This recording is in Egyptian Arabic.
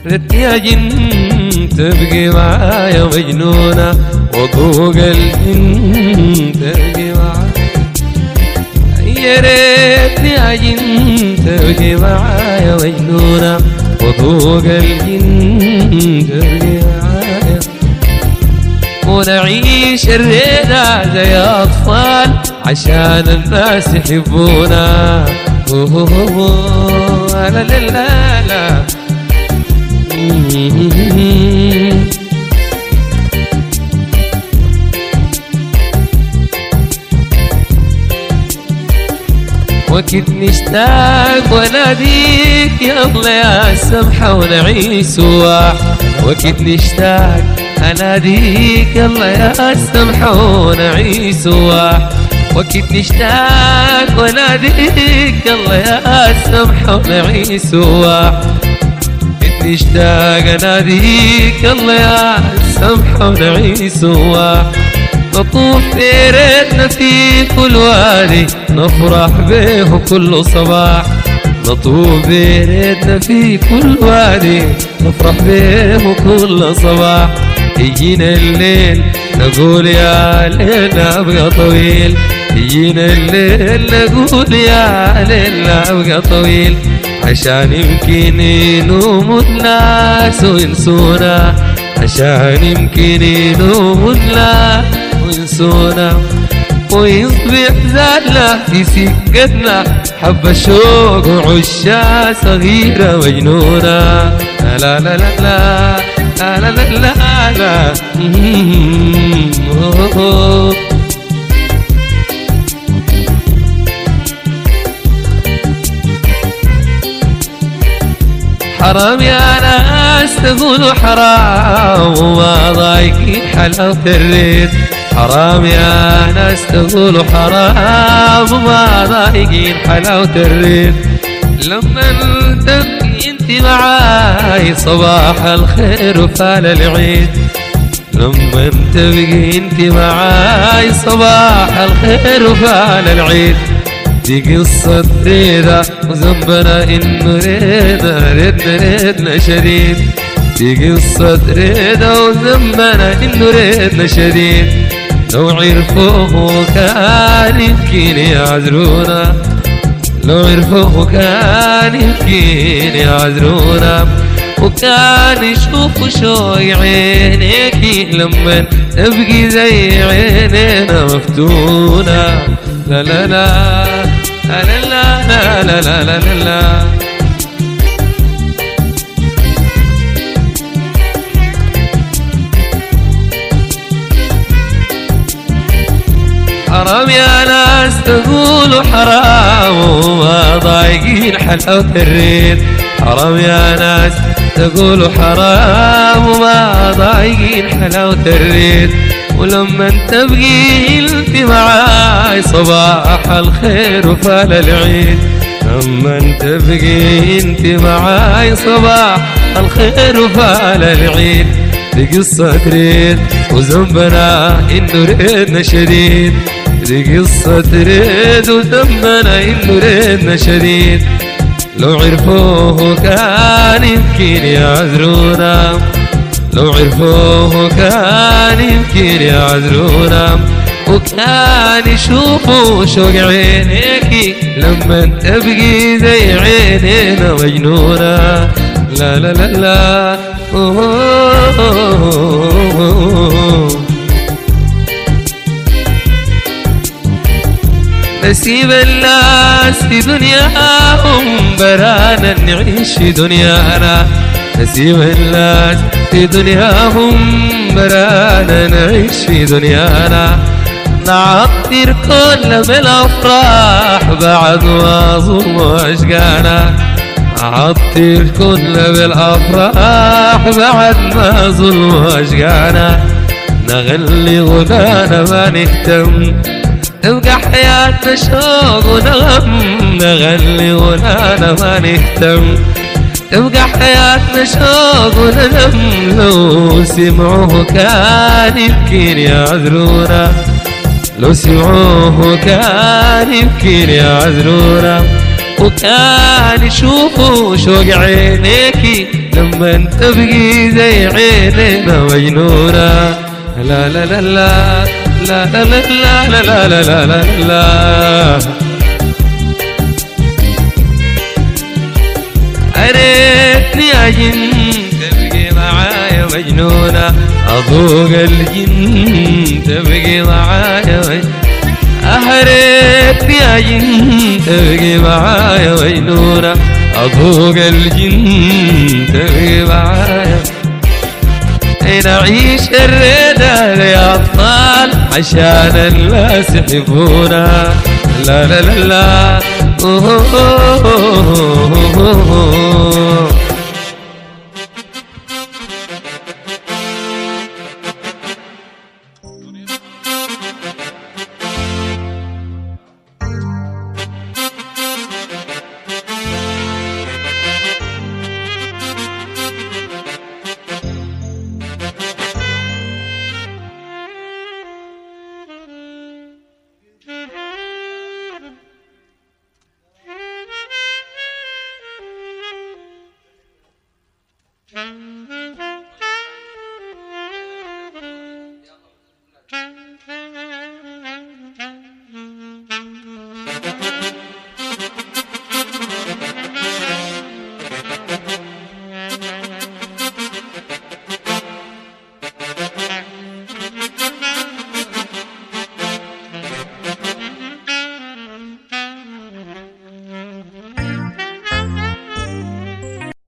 ريتني أجن تبقي معايا مجنونة وضوق الجن تبقي معايا يا ريتني أجن تبقي معايا مجنونة وضوق الجن تبقي معايا ونعيش الريدة زي أطفال عشان الناس يحبونا أوه لا لا لا لا وقت نشتاق وناديك يلا يا سمحة ونعيش سوا وقت نشتاق اناديك يلا يا سمحة ونعيش سوا وقت نشتاق وناديك يلا يا سمحة ونعيش سوا وقت نشتاق اناديك يلا يا سمحة ونعيش سوا نطوف في ريتنا في كل وادي نفرح به كل صباح نطوف في ريتنا في كل وادي نفرح به كل صباح يجينا الليل نقول يا ليل ابقى طويل يجينا الليل نقول يا ليل ابقى طويل عشان يمكن ينوم الناس وينسونا عشان يمكن ينوم الناس وينسونا ويصبح زادنا في سكتنا حب شوق وعشا صغيرة مجنونة لا لا لا لا لا لا لا لا لا لا حرام يا ناس تقولوا حرام وما ضايقين حلاوة الريت حرام يا ناس تقولوا حرام وما ضايقين حلاوة الريت لما تبقي انت معاي صباح الخير وفال العيد لما تبقي انت معاي صباح الخير وفال العيد دي قصة ريدة وذنبنا إنه ريدة ريدنا ريدنا شديد دي قصة ريدة وذنبنا إنه ريدنا شديد لو عرفوه كان يمكن يعذرونا لو عرفوه كان يمكن يعذرونا وكان يشوفوا شوق عينيك لما تبقي زي عينينا مفتونة لا لا لا لا لا لا لا لا لا لا حرام يا ناس تقولوا حرام وما ضايقين حلاوة الريد حرام يا ناس تقولوا حرام وما ضايقين حلاوة الريد ولما تبقي انت معاي صباح الخير وفال العيد لما تبقي انت معاي صباح الخير وفال العيد دي قصة ريد وذنبنا انه ريدنا شديد دي قصة ريد وذنبنا انه ريدنا شديد لو عرفوه كان يمكن يعذرونا لو عرفوه كان يمكن يعذرونا وكان يشوفوا شوق عينيك لما تبقي زي عينينا مجنونة لا لا لا لا أوه أوه أوه نسيب الناس في دنياهم برانا نعيش في دنيانا نسيب الناس في دنياهم برانا نعيش في دنيانا نعطر كل بالافراح بعد ما ظلموا اشقانا نعطر كل بالافراح بعد ما ظلموا اشقانا نغلي غنانا ما نهتم تبقى حياتنا شوق ونغم نغني ونانا ما نهتم تبقى حياتنا شوق ونغم لو سمعوه كان يمكن يعذرونا لو سمعوه كان يمكن يعذرونا وكان يشوفوا شوق عينيكي لما لما تبقي زي عيننا مجنونة لا لا لا لا لا لا لا لا لا لا لا لا لا أريتني أجن تبقي معايا مجنونة أذوق الجن تبقي معايا مجنونة أهريتني أجن تبقي معايا مجنونة أذوق الجن تبقي معايا نعيش الرضا يا أطفال عشان الناس يحبونا لا لا لا لا أوه أوه أوه Thank you.